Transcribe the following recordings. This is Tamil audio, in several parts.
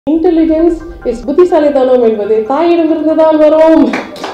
இன்டெலிஜென்ஸ் இஸ் புத்திசாலித்தனம் என்பது தாயிடமிருந்து தான் வரும்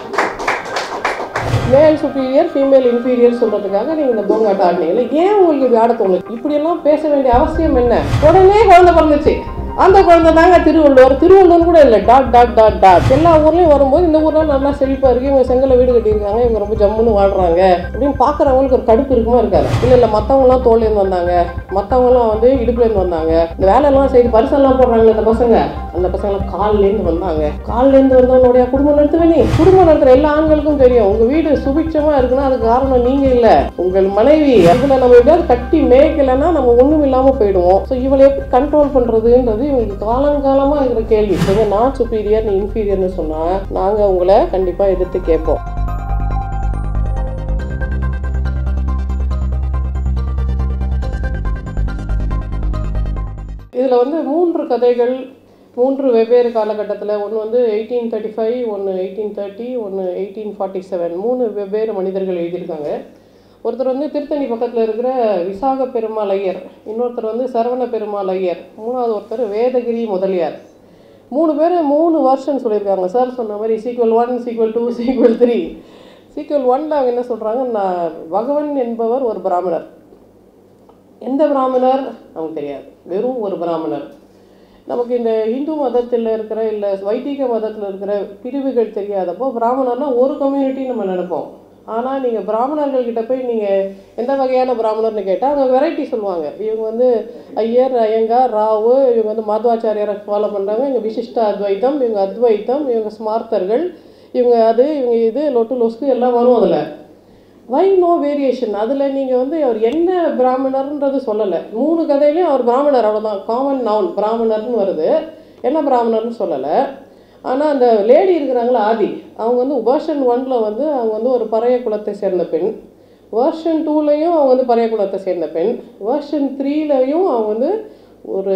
மேல் சுப்பீரியர் ஃபீமேல் இன்ஃபீரியர் சொல்றதுக்காக நீங்க இந்த போங்காட்டம் ஆடினீங்கல்ல ஏன் உங்களுக்கு இப்படி ஆட தோணுது இப்படியெல்லாம் பேச வேண்டிய அவசியம் என்ன உடனே குழந்தை பிறந்துச்சு அந்த குழந்தை தாங்க திருவள்ளுவர் திருவள்ளுவர் கூட இல்லை டாட் டாட் டாட் டாட் எல்லா ஊர்லயும் வரும்போது இந்த ஊர்ல நல்லா செழிப்பா இருக்கு இவங்க செங்கல்ல வீடு கட்டியிருக்காங்க இவங்க ரொம்ப ஜம்முன்னு வாழ்றாங்க அப்படின்னு பாக்குறவங்களுக்கு ஒரு கடுப்பு இருக்குமா இருக்காது இல்ல இல்ல மத்தவங்கலாம் தோல்ல இருந்து வந்தாங்க மத்தவங்கலாம் வந்து இடுப்புல இருந்து வந்தாங்க இந்த வேலையெல்லாம் செய்து பரிசெல்லாம் போடுறாங்க இந்த பசங்க அந்த பசங்களாம் கால்ல இருந்து வந்தாங்க கால்ல இருந்து வந்தவங்களுடைய குடும்பம் நடத்துவே நீ குடும்பம் நடத்துற எல்லா ஆண்களுக்கும் தெரியும் உங்க வீடு சுபிட்சமா இருக்குன்னா அதுக்கு காரணம் நீங்க இல்ல உங்கள் மனைவி அதுல நம்ம எப்படியாவது கட்டி மேய்க்கலைன்னா நம்ம ஒண்ணும் இல்லாம போயிடுவோம் ஸோ இவளை எப்படி கண்ட்ரோல் பண்றதுன்றது இவங்களுக்கு காலங்காலமா இருக்கிற கேள்வி நீங்க நான் சுப்பீரியர் நீ இன்ஃபீரியர்னு சொன்னா நாங்க உங்களை கண்டிப்பா எதிர்த்து கேட்போம் இதில் வந்து மூன்று கதைகள் மூன்று வெவ்வேறு காலகட்டத்தில் ஒன்று வந்து எயிட்டீன் தேர்ட்டி ஃபைவ் ஒன்று எயிட்டீன் தேர்ட்டி ஒன்று எயிட்டீன் ஃபார்ட்டி செவன் மூணு வெவ்வேறு மனிதர்கள் எழுதியிருக்காங்க ஒருத்தர் வந்து திருத்தணி பக்கத்தில் இருக்கிற விசாக பெருமாள் ஐயர் இன்னொருத்தர் வந்து சரவண பெருமாள் ஐயர் மூணாவது ஒருத்தர் வேதகிரி முதலியார் மூணு பேர் மூணு வருஷன் சொல்லியிருக்காங்க சார் சொன்ன மாதிரி sequel one sequel two sequel three sequel ஒன்ல அவங்க என்ன சொல்கிறாங்க நான் பகவன் என்பவர் ஒரு பிராமணர் எந்த பிராமணர் நமக்கு தெரியாது வெறும் ஒரு பிராமணர் நமக்கு இந்த இந்து மதத்தில் இருக்கிற இல்லை வைதிக மதத்தில் இருக்கிற பிரிவுகள் தெரியாதப்போ பிராமணர்னா ஒரு கம்யூனிட்டி நம்ம நினைப்போம் ஆனால் நீங்கள் பிராமணர்கள் கிட்ட போய் நீங்கள் எந்த வகையான பிராமணர்னு கேட்டால் அவங்க வெரைட்டி சொல்லுவாங்க இவங்க வந்து ஐயர் ஐயங்கார் ராவு இவங்க வந்து மாதவாச்சாரியரை ஃபாலோ பண்ணுறாங்க இவங்க விசிஷ்ட அத்வைத்தம் இவங்க அத்வைத்தம் இவங்க ஸ்மார்த்தர்கள் இவங்க அது இவங்க இது லொட்டு லொஸ்கு எல்லாம் வரும் அதில் வை நோ வேரியேஷன் அதில் நீங்கள் வந்து அவர் என்ன பிராமணர்ன்றது சொல்லலை மூணு கதையிலையும் அவர் பிராமணர் அவ்வளோதான் காமன் நவுன் பிராமணர்னு வருது என்ன பிராமணர்னு சொல்லலை ஆனால் அந்த லேடி இருக்கிறாங்களா ஆதி அவங்க வந்து வேர்ஷன் ஒன்ல வந்து அவங்க வந்து ஒரு பறைய குலத்தை சேர்ந்த பெண் வேர்ஷன் டூலையும் அவங்க வந்து பறைய குலத்தை சேர்ந்த பெண் வேர்ஷன் த்ரீலையும் அவங்க வந்து ஒரு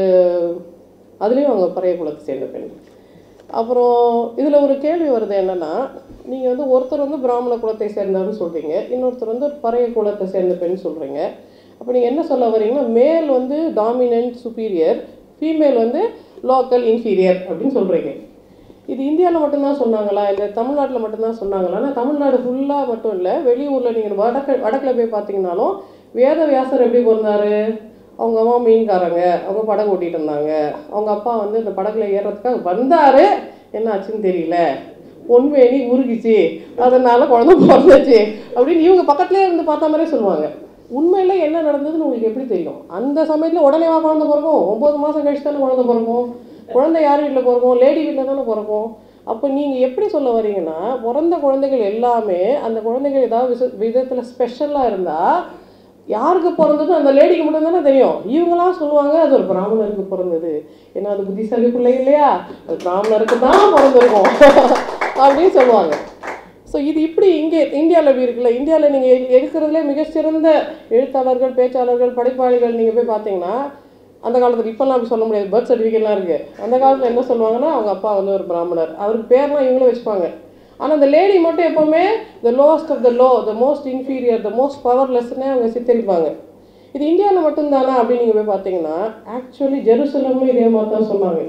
அதுலேயும் அவங்க பறைய குலத்தை சேர்ந்த பெண் அப்புறம் இதில் ஒரு கேள்வி வருது என்னென்னா நீங்கள் வந்து ஒருத்தர் வந்து பிராமண குலத்தை சேர்ந்தவர்னு சொல்கிறீங்க இன்னொருத்தர் வந்து பறைய குலத்தை சேர்ந்த பெண் சொல்கிறீங்க அப்போ நீங்கள் என்ன சொல்ல வரீங்கன்னா மேல் வந்து டாமினன்ட் சுப்பீரியர் ஃபீமேல் வந்து லோக்கல் இன்ஃபீரியர் அப்படின்னு சொல்கிறீங்க இது இந்தியாவில் மட்டும்தான் சொன்னாங்களா இல்லை தமிழ்நாட்டில் மட்டும்தான் சொன்னாங்களா ஆனால் தமிழ்நாடு ஃபுல்லாக மட்டும் இல்லை வெளியூரில் நீங்கள் வடக்கு வடக்கில் போய் பார்த்தீங்கன்னாலும் வேத வியாசர் எப்படி பிறந்தாரு அவங்க அம்மா மீன்காரங்க அவங்க படகு ஓட்டிகிட்டு இருந்தாங்க அவங்க அப்பா வந்து இந்த படகுல ஏறுறதுக்காக வந்தார் என்ன ஆச்சுன்னு தெரியல பொன்வேணி உருகிச்சு அதனால குழந்தை பிறந்துச்சு அப்படின்னு இவங்க பக்கத்துலேயே இருந்து பார்த்த மாதிரியே சொல்லுவாங்க உண்மையில் என்ன நடந்ததுன்னு உங்களுக்கு எப்படி தெரியும் அந்த சமயத்தில் உடனே வா குழந்தை பிறக்கும் ஒம்பது மாதம் கழிச்சு தானே குழந்தை பிறக்கும் குழந்தை யார் வீட்டில் பிறக்கும் லேடி வீட்டில் தானே பிறக்கும் அப்போ நீங்கள் எப்படி சொல்ல வரீங்கன்னா பிறந்த குழந்தைகள் எல்லாமே அந்த குழந்தைகள் ஏதாவது விச விதத்தில் ஸ்பெஷலாக இருந்தால் யாருக்கு பிறந்தது அந்த லேடிக்கு மட்டும் தானே தெரியும் இவங்களாம் சொல்லுவாங்க அது ஒரு பிராமணருக்கு பிறந்தது ஏன்னா அது புத்திசாலி பிள்ளை இல்லையா அது பிராமணருக்கு தான் பிறந்திருக்கும் அப்படின்னு சொல்லுவாங்க ஸோ இது இப்படி இங்கே இந்தியாவில் இப்படி இருக்குல்ல இந்தியாவில் நீங்கள் இருக்கிறதுலே மிகச்சிறந்த எழுத்தாளர்கள் பேச்சாளர்கள் படைப்பாளிகள் நீங்கள் போய் பார்த்தீங்கன்னா அந்த காலத்தில் இப்போல்லாம் அப்படி சொல்ல முடியாது பர்த் சர்டிஃபிகேட்லாம் இருக்குது அந்த காலத்தில் என்ன சொல்லுவாங்கன்னா அவங்க அப்பா வந்து ஒரு பிராமணர் அவருக்கு பேர்லாம் இவங்களும் வச்சுப்பாங்க ஆனால் அந்த லேடி மட்டும் எப்போவுமே the lowest of the low the most inferior the most பவர்லெஸ்னே அவங்க சித்தரிப்பாங்க இது இந்தியாவில் மட்டும்தானா அப்படின்னு நீங்கள் போய் பார்த்தீங்கன்னா ஆக்சுவலி ஜெருசலமும் இதே மாதிரி தான் சொன்னாங்க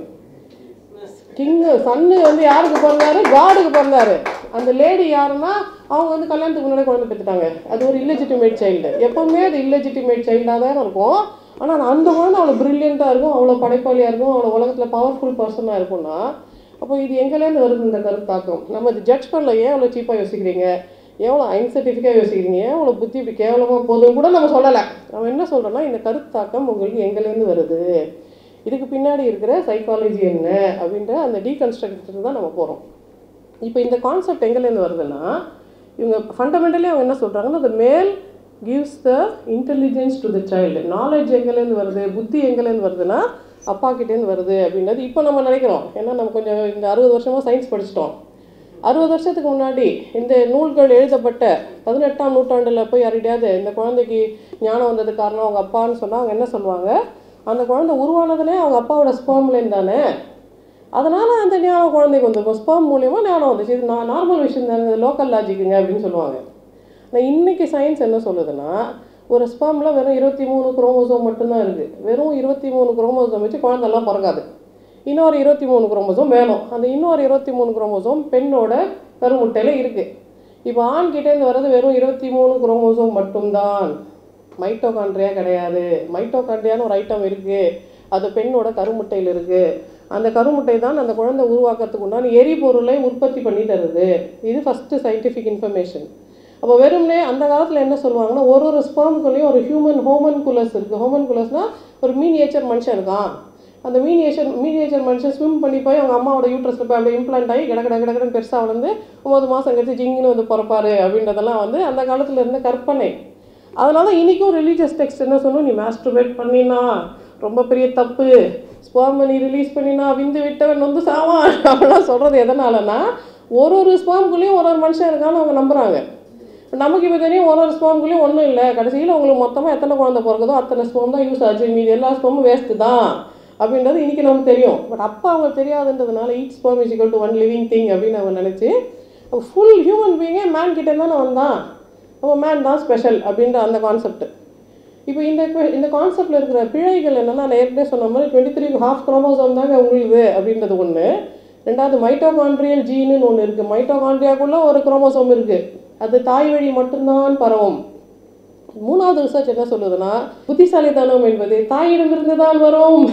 கிங்கு சன்னு வந்து யாருக்கு பிறந்தாரு காடுக்கு பிறந்தாரு அந்த லேடி யாருன்னா அவங்க வந்து கல்யாணத்துக்கு முன்னாடி குழந்தை பெற்றுட்டாங்க அது ஒரு இல்லெஜிட்டிமேட் சைல்டு எப்போவுமே அது இல்லெஜிட்டிமேட் சைல்டாக தான் இருக்கும் ஆனால் அந்த குழந்தை அவ்வளோ ப்ரில்லியண்ட்டாக இருக்கும் அவ்வளோ படைப்பாளியாக இருக்கும் அவ்வளோ உலகத்தில் பவர்ஃபுல் பர்சனாக இருக்கும்னா அப்போ இது எங்கேலேருந்து வருது இந்த கருத்தாக்கம் நம்ம இது ஜட்ஜ் பண்ணல ஏன் அவ்வளோ சீப்பாக யோசிக்கிறீங்க எவ்வளோ அன்சர்டிஃபிக்காக யோசிக்கிறீங்க ஏன் அவ்வளோ புத்தி இப்படி கேவலமாக போதும் கூட நம்ம சொல்லலை நம்ம என்ன சொல்கிறோன்னா இந்த கருத்தாக்கம் உங்களுக்கு எங்கேலேருந்து வருது இதுக்கு பின்னாடி இருக்கிற சைக்காலஜி என்ன அப்படின்ற அந்த டீகன்ஸ்ட்ரக்டர் தான் நம்ம போகிறோம் இப்போ இந்த கான்செப்ட் எங்கேருந்து வருதுன்னா இவங்க ஃபண்டமெண்டலி அவங்க என்ன சொல்கிறாங்கன்னா the male gives the intelligence to the child knowledge எங்கேருந்து வருது புத்தி எங்கேருந்து வருதுன்னா அப்பா கிட்டேருந்து வருது அப்படின்றது இப்போ நம்ம நினைக்கிறோம் ஏன்னா நம்ம கொஞ்சம் இந்த அறுபது வருஷமாக சயின்ஸ் படிச்சிட்டோம் அறுபது வருஷத்துக்கு முன்னாடி இந்த நூல்கள் எழுதப்பட்ட பதினெட்டாம் நூற்றாண்டில் போய் யாரிடையாவது இந்த குழந்தைக்கு ஞானம் வந்தது காரணம் அவங்க அப்பான்னு சொன்னால் அவங்க என்ன சொல்லுவாங்க அந்த குழந்தை உருவானதுலே அவங்க அப்பாவோட ஸ்பேம்லேருந்து தானே அதனால் அந்த ஞானம் குழந்தைக்கு வந்துருக்கும் ஸ்பேம் மூலியமா ஞானம் வந்துச்சு இது நான் நார்மல் விஷயம் தாங்க லோக்கல் லாஜிக்குங்க அப்படின்னு சொல்லுவாங்க ஆனால் இன்றைக்கி சயின்ஸ் என்ன சொல்லுதுன்னா ஒரு ஸ்பேமில் வெறும் இருபத்தி மூணு குரோமோசோம் மட்டும்தான் இருக்குது வெறும் இருபத்தி மூணு குரோமோசோம் வச்சு குழந்தெல்லாம் பிறக்காது இன்னொரு இருபத்தி மூணு குரோமோசோம் வேணும் அந்த இன்னொரு இருபத்தி மூணு குரோமோசோம் பெண்ணோட கருமுட்டையில் இருக்குது இப்போ ஆண்கிட்டேருந்து வர்றது வெறும் இருபத்தி மூணு குரோமோசோம் மட்டும்தான் மைட்டோகாண்ட்ரியா கிடையாது மைட்டோகாண்ட்ரியான்னு ஒரு ஐட்டம் இருக்குது அது பெண்ணோட கருமுட்டையில் இருக்குது அந்த கருமுட்டை தான் அந்த குழந்தை உருவாக்குறதுக்கு உண்டான எரிபொருளை உற்பத்தி பண்ணி தருது இது ஃபஸ்ட்டு சயின்டிஃபிக் இன்ஃபர்மேஷன் அப்போ வெறும்னே அந்த காலத்தில் என்ன சொல்லுவாங்கன்னா ஒரு ஒரு ஸ்பேமுக்குள்ளேயும் ஒரு ஹியூமன் ஹோமன் குலஸ் இருக்குது ஹோமன் குலஸ்னால் ஒரு மீனியேச்சர் மனுஷன் இருக்கான் அந்த மீனியேச்சர் மீனியேச்சர் மனுஷன் ஸ்விம் பண்ணி போய் அவங்க அம்மாவோட யூட்ரஸில் போய் அப்படியே இம்ப்ளான்ட் ஆகி கிட கிட கிடக்குன்னு பெருசாக வளர்ந்து ஒம்பது மாதம் கழிச்சு ஜிங்குன்னு வந்து பிறப்பாரு அப்படின்றதெல்லாம் வந்து அந்த காலத்தில் இருந்த கற்பனை அதனால இன்றைக்கும் ரிலீஜியஸ் டெக்ஸ்ட் என்ன சொல்லணும் நீ மாஸ்டர்பேட் பண்ணினா ரொம்ப பெரிய தப்பு ஸ்பேமை நீ ரிலீஸ் பண்ணினா விந்து விட்டவன் வந்து சாவான் அப்படிலாம் சொல்கிறது எதனாலனா ஒரு ஒரு ஸ்பேம்குள்ளேயும் ஒரு ஒரு மனுஷன் இருக்கான்னு அவங்க நம்புகிறாங்க நமக்கு இப்போ தெரியும் ஒரு ஒரு ஸ்பேம்குள்ளேயும் ஒன்றும் இல்லை கடைசியில் உங்களுக்கு மொத்தமாக எத்தனை குழந்தை பிறகுதோ அத்தனை ஸ்பேம் தான் யூஸ் ஆச்சு மீதி எல்லா ஸ்பேமும் வேஸ்ட்டு தான் அப்படின்றது இன்றைக்கி நமக்கு தெரியும் பட் அப்போ அவங்களுக்கு தெரியாதுன்றதுனால each sperm is equal to one living thing அப்படின்னு அவங்க நினச்சி ஃபுல் ஹியூமன் பீயிங்கே மேன் கிட்டே தானே வந்தான் அப்போ மேன் தான் ஸ்பெஷல் அப்படின்ற அந்த கான்செப்ட் இப்போ இந்த que- இந்த கான்செப்டில் இருக்கிற பிழைகள் என்னென்னா நான் ஏற்கனவே சொன்ன மாதிரி டுவெண்ட்டி த்ரீ ஹாஃப் குரோமோசோம் தாங்க உங்களுக்கு அப்படின்றது ஒன்று ரெண்டாவது மைட்டோகாண்ட்ரியல் ஜீனுன்னு ஒன்று இருக்குது மைட்டோகாண்ட்ரியாக்குள்ளே ஒரு குரோமோசோம் இருக்குது அது தாய் வழி மட்டும்தான் பரவும் மூணாவது ரிசர்ச் என்ன சொல்லுதுன்னா புத்திசாலித்தனம் என்பது தாயிடமிருந்து தான் வரும்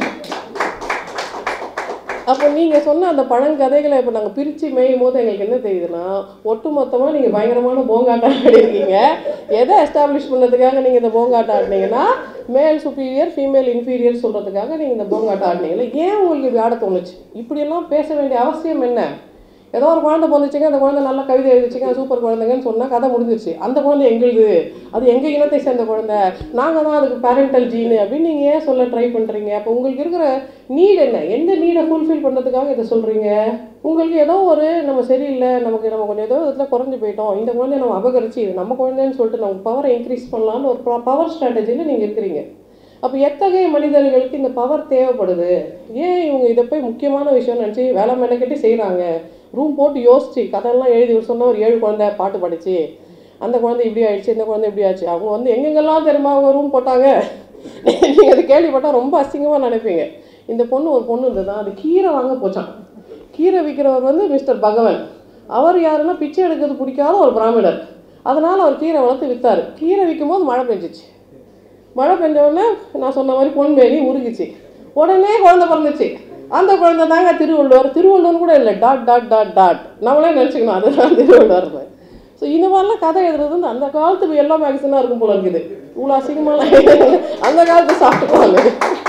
அப்போ நீங்கள் சொன்ன அந்த பழங்கதைகளை இப்போ நாங்கள் பிரித்து மேயும் போது எங்களுக்கு என்ன தெரியுதுன்னா ஒட்டு மொத்தமாக நீங்கள் பயங்கரமான போங்காட்டம் ஆடிருக்கீங்க எதை எஸ்டாப்ளிஷ் பண்ணதுக்காக நீங்கள் இந்த போங்காட்டம் ஆடினீங்கன்னா மேல் சுப்பீரியர் ஃபீமேல் இன்ஃபீரியர் சொல்கிறதுக்காக நீங்கள் இந்த போங்காட்டம் ஆடினீங்களே ஏன் உங்களுக்கு இப்படி ஆட தோணுச்சு இப்படியெல்லாம் பேச வேண்டிய அவசியம் என்ன ஏதோ ஒரு குழந்தை பிறந்துச்சுங்க அந்த குழந்தை நல்லா கவிதை எழுதிச்சுங்க சூப்பர் குழந்தைங்கன்னு சொன்னால் கதை முடிஞ்சிருச்சு அந்த குழந்தை எங்களுது அது எங்கள் இனத்தை சேர்ந்த குழந்தை நாங்கள் தான் அதுக்கு பேரண்டல் ஜீனு அப்படின்னு நீங்கள் ஏன் சொல்ல ட்ரை பண்ணுறீங்க அப்போ உங்களுக்கு இருக்கிற நீட் என்ன எந்த நீடை ஃபுல்ஃபில் பண்ணுறதுக்காக இதை சொல்கிறீங்க உங்களுக்கு ஏதோ ஒரு நம்ம சரியில்லை நமக்கு நம்ம கொஞ்சம் ஏதோ இதில் குறைஞ்சு போயிட்டோம் இந்த குழந்தைய நம்ம அபகரிச்சு இது நம்ம குழந்தைன்னு சொல்லிட்டு நம்ம பவரை இன்க்ரீஸ் பண்ணலான்னு ஒரு பவர் ஸ்ட்ராட்டஜியில் நீங்கள் இருக்கிறீங்க அப்போ எத்தகைய மனிதர்களுக்கு இந்த பவர் தேவைப்படுது ஏன் இவங்க இதை போய் முக்கியமான விஷயம் நினச்சி வேலை மெனக்கட்டி செய்கிறாங்க ரூம் போட்டு யோசிச்சு கதையெல்லாம் எழுதி சொன்ன ஒரு ஏழு குழந்தை பாட்டு படிச்சு அந்த குழந்தை இப்படி ஆயிடுச்சு இந்த குழந்தை இப்படி ஆச்சு அவங்க வந்து எங்கெங்கெல்லாம் தெரியுமா அவங்க ரூம் போட்டாங்க நீங்கள் அது கேள்விப்பட்டால் ரொம்ப அசிங்கமாக நினைப்பீங்க இந்த பொண்ணு ஒரு பொண்ணு இருந்தது அது கீரை வாங்க போச்சான் கீரை விற்கிறவர் வந்து மிஸ்டர் பகவன் அவர் யாருன்னா பிச்சை எடுக்கிறது பிடிக்காத ஒரு பிராமணர் அதனால் அவர் கீரை வளர்த்து விற்றாரு கீரை விற்கும் போது மழை பெஞ்சிச்சு மழை பெஞ்ச உடனே நான் சொன்ன மாதிரி பொன்மேனி உருகிச்சு உடனே குழந்தை பிறந்துச்சு அந்த குழந்தை தாங்க திருவள்ளுவர் திருவள்ளுவர் கூட இல்லை டாட் டாட் டாட் டாட் நம்மளே நினச்சிக்கணும் அதுதான் திருவள்ளுவர் ஸோ இந்த மாதிரிலாம் கதை எழுதுறது வந்து அந்த காலத்து எல்லா மேக்சினாக இருக்கும் போல இருக்குது இவ்வளோ அசிங்கமாலாம் அந்த காலத்து சாப்பிட்டுக்குவாங்க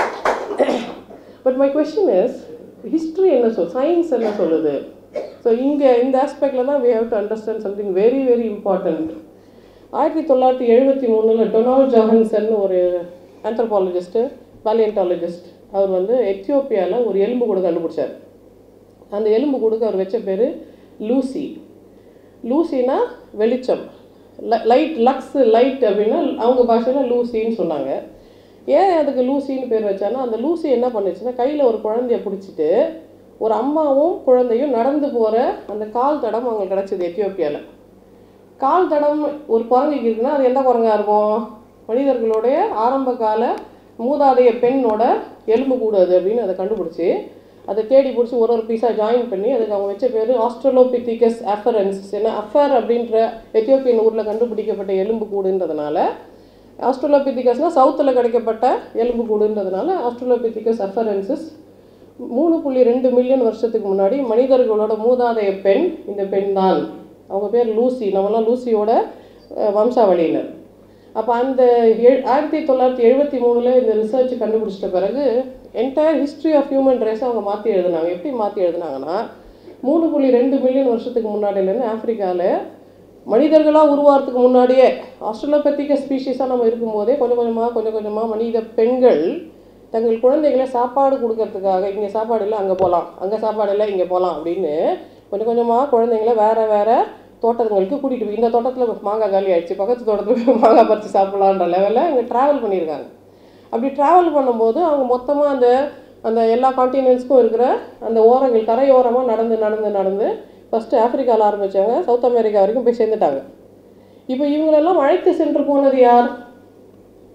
but my question is history என்ன சொல் சயின்ஸ் என்ன சொல்லுது ஸோ இங்கே இந்த ஆஸ்பெக்டில் தான் we have to understand something very very important ஆயிரத்தி தொள்ளாயிரத்தி எழுபத்தி மூணில் டொனால்ட் ஜாஹன்சன் ஒரு ஆந்த்ரோபாலஜிஸ்ட்டு பேலியன்டாலஜிஸ்ட் அவர் வந்து எத்தியோப்பியாவில் ஒரு எலும்பு கூடு கண்டுபிடிச்சார் அந்த எலும்பு கூடுக்கு அவர் வச்ச பேர் லூசி லூசினா வெளிச்சம் லைட் லக்ஸ் லைட் அப்படின்னா அவங்க பாஷையில் லூசின்னு சொன்னாங்க ஏன் அதுக்கு லூசின்னு பேர் வச்சானா அந்த லூசி என்ன பண்ணுச்சுன்னா கையில் ஒரு குழந்தைய பிடிச்சிட்டு ஒரு அம்மாவும் குழந்தையும் நடந்து போகிற அந்த கால் தடம் அவங்களுக்கு கிடச்சிது எத்தியோப்பியாவில் கால் தடம் ஒரு குரங்குக்கு இருக்குன்னா அது எந்த குரங்கா இருக்கும் மனிதர்களுடைய ஆரம்ப கால மூதாதைய பெண்ணோட எலும்பு கூடு அது அப்படின்னு அதை கண்டுபிடிச்சி அதை தேடி பிடிச்சி ஒரு ஒரு பீஸாக ஜாயின் பண்ணி அதுக்கு அவங்க வச்ச பேர் ஆஸ்ட்ரலோபித்திகஸ் அஃபரன்ஸ் ஏன்னா அஃபர் அப்படின்ற எத்தியோப்பியன் ஊரில் கண்டுபிடிக்கப்பட்ட எலும்பு கூடுன்றதுனால ஆஸ்ட்ரலோபித்திகஸ்னால் சவுத்தில் கிடைக்கப்பட்ட எலும்பு கூடுன்றதுனால ஆஸ்ட்ரலோபித்திகஸ் அஃபரன்சஸ் மூணு புள்ளி ரெண்டு மில்லியன் வருஷத்துக்கு முன்னாடி மனிதர்களோட மூதாதைய பெண் இந்த பெண் தான் அவங்க பேர் லூசி நம்மலாம் லூசியோட அஹ், வம்சாவளியினர் அப்போ அந்த எழு ஆயிரத்தி தொள்ளாயிரத்தி எழுபத்தி மூணில் இந்த ரிசர்ச் கண்டுபிடிச்சிட்ட பிறகு என்டையர் ஹிஸ்ட்ரி ஆஃப் ஹியூமன் ரேஸை அவங்க மாற்றி எழுதுனாங்க எப்படி மாற்றி எழுதுனாங்கன்னா மூணு புள்ளி ரெண்டு மில்லியன் வருஷத்துக்கு முன்னாடியிலேருந்து ஆப்பிரிக்காவில் மனிதர்களாக உருவாகிறதுக்கு முன்னாடியே ஆஸ்ட்ரலோபத்திக்க ஸ்பீஷீஸாக நம்ம இருக்கும்போதே கொஞ்சம் கொஞ்சமாக கொஞ்சம் கொஞ்சமாக மனித பெண்கள் தங்கள் குழந்தைகளை சாப்பாடு கொடுக்கறதுக்காக இங்கே சாப்பாடு இல்லை அங்கே போகலாம் அங்கே சாப்பாடு இல்லை இங்கே போகலாம் அப்படின்னு கொஞ்சம் கொஞ்சமாக குழந்தைங்கள வேறு வேறு தோட்டங்களுக்கு கூட்டிகிட்டு போய் இந்த தோட்டத்தில் மாங்காய் காலி ஆயிடுச்சு பக்கத்து தோட்டத்தில் போய் மாங்காய் பறித்து சாப்பிட்லான்ற லெவலில் இங்கே ட்ராவல் பண்ணியிருக்காங்க அப்படி ட்ராவல் பண்ணும்போது அவங்க மொத்தமாக அந்த அந்த எல்லா காண்டினென்ட்ஸ்க்கும் இருக்கிற அந்த ஓரங்கள் கரையோரமாக நடந்து நடந்து நடந்து ஃபஸ்ட்டு ஆப்பிரிக்காவில் ஆரம்பித்தாங்க சவுத் அமெரிக்கா வரைக்கும் போய் சேர்ந்துட்டாங்க இப்போ இவங்களெல்லாம் அழைத்து சென்று போனது யார்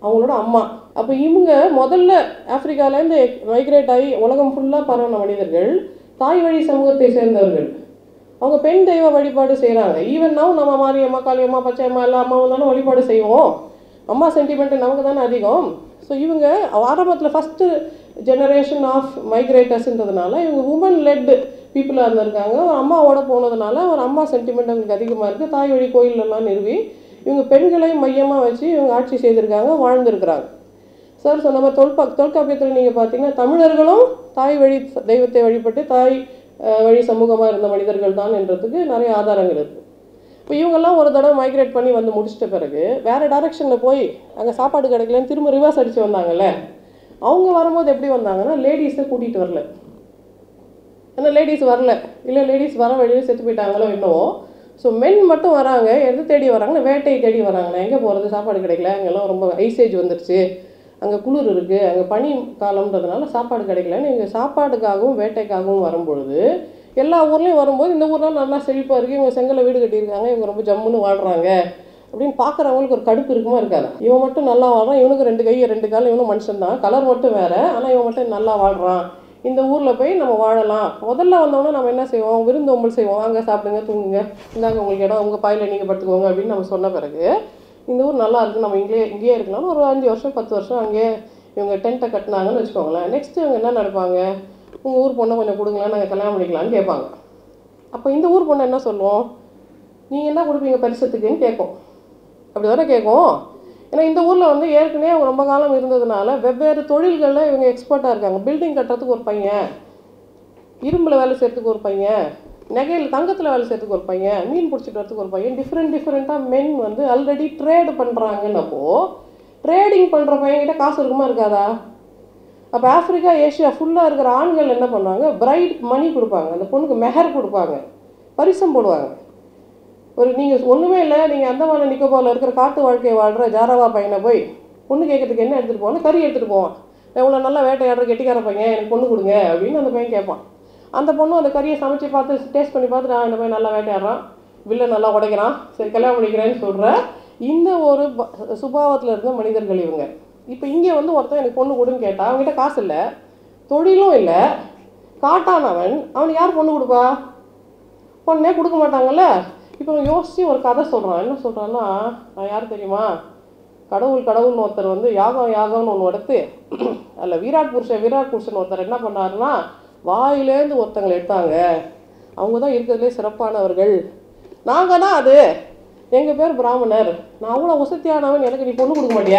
அவங்களோட அம்மா அப்போ இவங்க முதல்ல ஆப்பிரிக்காலேருந்து மைக்ரேட் ஆகி உலகம் ஃபுல்லாக பரவின மனிதர்கள் தாய் வழி சமூகத்தை சேர்ந்தவர்கள் அவங்க பெண் தெய்வ வழிபாடு செய்கிறாங்க ஈவன் now நம்ம மாரியம்மா காளியம்மா பச்சையம்மா எல்லா அம்மாவும் தானே வழிபாடு செய்வோம் அம்மா சென்டிமெண்ட் நமக்கு தானே அதிகம் ஸோ இவங்க ஆரம்பத்தில் ஃபஸ்ட்டு ஜெனரேஷன் ஆஃப் மைக்ரேட்டர்ஸ்ன்றதுனால இவங்க உமன் லெட் பீப்புளாக இருந்திருக்காங்க ஒரு அம்மாவோட போனதுனால ஒரு அம்மா சென்டிமெண்ட் அவங்களுக்கு அதிகமாக இருக்குது தாய் வழி கோயிலெல்லாம் நிறுவி இவங்க பெண்களை மையமாக வச்சு இவங்க ஆட்சி செய்திருக்காங்க வாழ்ந்திருக்கிறாங்க சார் சொன்ன மாதிரி தொல்பா தொல்காப்பியத்தில் நீங்கள் பார்த்தீங்கன்னா தமிழர்களும் தாய் வழி தெய்வத்தை வழிபட்டு தாய் அஹ், வழி சமூகமாக இருந்த மனிதர்கள் தான் என்றதுக்கு நிறைய ஆதாரங்கள் இருக்குது இப்போ இவங்கெல்லாம் ஒரு தடவை மைக்ரேட் பண்ணி வந்து முடிச்சிட்ட பிறகு வேறு டைரெக்ஷனில் போய் அங்கே சாப்பாடு கிடைக்கலன்னு திரும்ப ரிவர்ஸ் அடித்து வந்தாங்கல்ல அவங்க வரும்போது எப்படி வந்தாங்கன்னா லேடிஸை கூட்டிகிட்டு வரல ஏன்னா லேடிஸ் வரல இல்லை லேடிஸ் வர வழியில் செத்து போயிட்டாங்களோ என்னவோ ஸோ மென் மட்டும் வராங்க எது தேடி வராங்கன்னா வேட்டையை தேடி வராங்கண்ணா எங்கே போகிறது சாப்பாடு கிடைக்கல அங்கெல்லாம் ரொம்ப ஐசேஜ் வந்துருச்சு அங்கே குளிர் இருக்குது அங்கே பனி காலம்ன்றதுனால சாப்பாடு கிடைக்கலன்னு இவங்க சாப்பாடுக்காகவும் வேட்டைக்காகவும் வரும்பொழுது எல்லா ஊர்லேயும் வரும்போது இந்த ஊர்லாம் நல்லா செழிப்பாக இருக்குது இவங்க செங்கல்ல வீடு கட்டியிருக்காங்க இவங்க ரொம்ப ஜம்முன்னு வாழ்கிறாங்க அப்படின்னு பார்க்குறவங்களுக்கு ஒரு கடுப்பு இருக்குமா இருக்காது இவன் மட்டும் நல்லா வாழ்றான் இவனுக்கு ரெண்டு கை ரெண்டு கால் இவனும் மனுஷன் தான் கலர் மட்டும் வேறு ஆனால் இவன் மட்டும் நல்லா வாழ்கிறான் இந்த ஊரில் போய் நம்ம வாழலாம் முதல்ல வந்தோடனே நம்ம என்ன செய்வோம் விருந்தோம்பல் செய்வோம் அங்கே சாப்பிடுங்க தூங்குங்க இந்தாங்க உங்களுக்கு இடம் உங்கள் பாயில் நீங்கள் படுத்துக்கோங்க அப்படின்னு நம்ம சொன்ன பிறகு இந்த ஊர் நல்லா இருக்கு நம்ம இங்கேயே இங்கேயே இருக்கலாம்னு ஒரு அஞ்சு வருஷம் பத்து வருஷம் அங்கேயே இவங்க டென்ட்டை கட்டினாங்கன்னு வச்சுக்கோங்களேன் நெக்ஸ்ட்டு இவங்க என்ன நடப்பாங்க உங்கள் ஊர் பொண்ணை கொஞ்சம் கொடுங்களேன் நாங்கள் கல்யாணம் பண்ணிக்கலாம்னு கேட்பாங்க அப்போ இந்த ஊர் பொண்ணு என்ன சொல்லுவோம் நீங்கள் என்ன கொடுப்பீங்க பரிசத்துக்குன்னு கேட்கும் அப்படி தானே கேட்கும் ஏன்னா இந்த ஊரில் வந்து ஏற்கனவே அவங்க ரொம்ப காலம் இருந்ததுனால வெவ்வேறு தொழில்களில் இவங்க எக்ஸ்பர்ட்டாக இருக்காங்க பில்டிங் கட்டுறதுக்கு ஒரு பையன் இரும்பில் வேலை செய்கிறதுக்கு ஒரு பையன் நகையில் தங்கத்தில் வேலை செய்கிறதுக்கு ஒரு பையன் மீன் பிடிச்சிட்டு வரதுக்கு ஒரு பையன் டிஃப்ரெண்ட் டிஃப்ரெண்ட்டாக மென் வந்து ஆல்ரெடி ட்ரேடு பண்ணுறாங்கன்னப்போ ட்ரேடிங் பண்ணுற பையன்கிட்ட காசு இருக்குமா இருக்காதா அப்போ ஆப்பிரிக்கா ஏஷியா ஃபுல்லாக இருக்கிற ஆண்கள் என்ன பண்ணுவாங்க பிரைட் மணி கொடுப்பாங்க அந்த பொண்ணுக்கு மெஹர் கொடுப்பாங்க பரிசம் போடுவாங்க ஒரு நீங்கள் ஒன்றுமே இல்லை நீங்கள் அந்தமான நிக்கோபாரில் இருக்கிற காட்டு வாழ்க்கையை வாழ்கிற ஜாரவா பையனை போய் பொண்ணு கேட்கறதுக்கு என்ன எடுத்துகிட்டு போவாங்க கறி எடுத்துகிட்டு போவான் எவ்வளோ நல்லா வேட்டையாடுற கெட்டிக்கார பையன் எனக்கு பொண்ணு கொடுங்க அப்படின்னு அந்த பையன் கேட்பான் அந்த பொண்ணு அந்த கறியை சமைச்சு பார்த்து டேஸ்ட் பண்ணி பார்த்து நான் இந்த பையன் நல்லா வேட்டையாடுறான் வில்ல நல்லா உடைக்கிறான் சரி கல்யாணம் பண்ணிக்கிறேன்னு சொல்கிற இந்த ஒரு ப- சுபாவத்தில் இருந்த மனிதர்கள் இவங்க இப்போ இங்கே வந்து ஒருத்தன் எனக்கு பொண்ணு கொடுன்னு கேட்டால் அவங்ககிட்ட காசு இல்லை தொழிலும் இல்லை காட்டானவன் அவனுக்கு யார் பொண்ணு கொடுப்பா பொண்ணே கொடுக்க மாட்டாங்கல்ல இப்போ அவன் யோசிச்சு ஒரு கதை சொல்கிறான் என்ன சொல்கிறான்னா நான் யார் தெரியுமா கடவுள் கடவுள்னு ஒருத்தர் வந்து யாகம் யாகம்னு ஒன்று எடுத்து அதில் விராட் புருஷன் விராட் புருஷன் ஒருத்தர் என்ன பண்ணாருன்னா வாயிலேருந்து ஒருத்தங்களை எடுத்தாங்க அவங்க தான் இருக்கிறதுலே சிறப்பானவர்கள் நாங்கள் தான் அது எங்கள் பேர் பிராமணர் நான் அவ்வளோ வசதியானவன் எனக்கு நீ பொண்ணு கொடுக்க மாட்டியா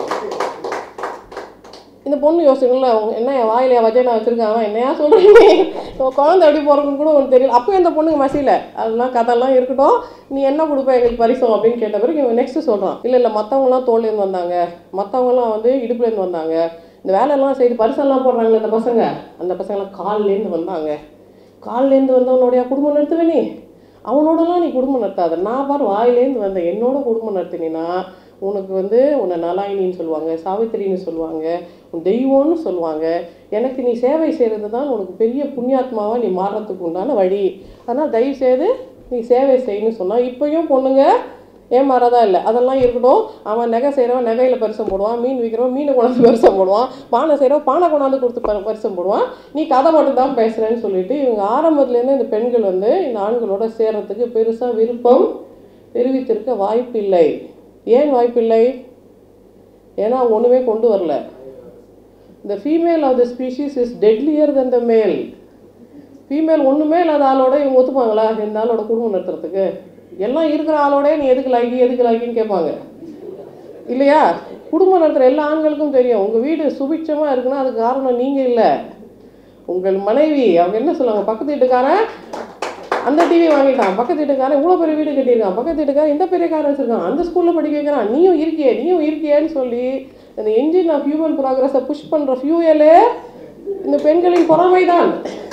இந்த பொண்ணு யோசிக்கல அவங்க என்ன என் வாயில வஜனா வச்சிருக்காங்க என்னையா சொல்கிறீங்க குழந்தை எப்படி பிறக்குன்னு கூட உனக்கு தெரியல அப்போ இந்த பொண்ணுக்கு மசியல அதெல்லாம் கதையெல்லாம் இருக்கட்டும் நீ என்ன கொடுப்ப எங்களுக்கு பரிசம் அப்படின்னு கேட்ட பிறகு இவன் நெக்ஸ்ட் சொல்கிறான் இல்லை இல்லை மற்றவங்களாம் தோல்லேருந்து வந்தாங்க மற்றவங்களாம் வந்து இடுப்புலேருந்து வந்தாங்க இந்த வேலையெல்லாம் செய்து பரிசெல்லாம் போடுறாங்களே இந்த பசங்க அந்த பசங்களாம் கால்லேருந்து வந்தாங்க கால்லேருந்து வந்தவனுடைய குடும்பம் நடத்துவே நீ அவனோடலாம் நீ குடும்பம் நடத்தாத நான் பாரு வாயிலேருந்து வந்த என்னோட குடும்பம் நடத்தினா உனக்கு வந்து உன்னை நலாயினின்னு சொல்லுவாங்க சாவித்திரின்னு சொல்லுவாங்க உன் தெய்வம்னு சொல்லுவாங்க எனக்கு நீ சேவை செய்கிறது தான் உனக்கு பெரிய புண்ணியாத்மாவாக நீ மாறுறதுக்கு உண்டான வழி அதனால் தயவு செய்து நீ சேவை செய்யணும்னு சொன்னால் இப்பயும் பொண்ணுங்க ஏமாறாதா இல்லை அதெல்லாம் இருக்கட்டும் அவன் நகை செய்கிறவன் நகையில் பரிசம் போடுவான் மீன் விற்கிறவன் மீனை கொண்டாந்து பரிசம் போடுவான் பானை செய்கிறவன் பானை கொண்டாந்து கொடுத்து ப பரிசம் போடுவான் நீ கதை மட்டும் தான் பேசுகிறேன்னு சொல்லிட்டு இவங்க ஆரம்பத்துலேருந்து இந்த பெண்கள் வந்து இந்த ஆண்களோட சேர்றதுக்கு பெருசாக விருப்பம் தெரிவித்திருக்க வாய்ப்பில்லை ஏன் வாய்ப்பில்லை ஏன்னா அவங்க ஒன்றுமே கொண்டு வரல the female of the species is deadlier than the male female ஒன்றுமே இல்லாத ஆளோட இவங்க ஒத்துப்பாங்களா இந்த ஆளோட குடும்பம் நடத்துறதுக்கு எல்லாம் இருக்கிற ஆளோட நீ எதுக்கு லாய்க்கி எதுக்கு லாய்க்கின்னு கேட்பாங்க இல்லையா குடும்பம் நடத்துகிற எல்லா ஆண்களுக்கும் தெரியும் உங்கள் வீடு சுபிட்சமாக இருக்குன்னா அதுக்கு காரணம் நீங்கள் இல்லை உங்கள் மனைவி அவங்க என்ன சொல்லுவாங்க பக்கத்து வீட்டுக்காரன் அந்த டிவி வாங்கிட்டான் பக்கத்து வீட்டுக்காரன் இவ்வளோ பெரிய வீடு கட்டியிருக்கான் பக்கத்து வீட்டுக்காரன் இந்த பெரிய கார் வச்சுருக்கான் அந்த ஸ்கூலில் படிக்க வைக்கிறான் நீயும் இருக்கியே நீயும் இருக்கியேன்னு சொல்லி அந்த என்ஜின் ஆஃப் ஹியூமன் ப்ராக்ரஸை புஷ் பண்ணுற ஃபியூயலே இந்த பெண்களின் பொறாமை தான்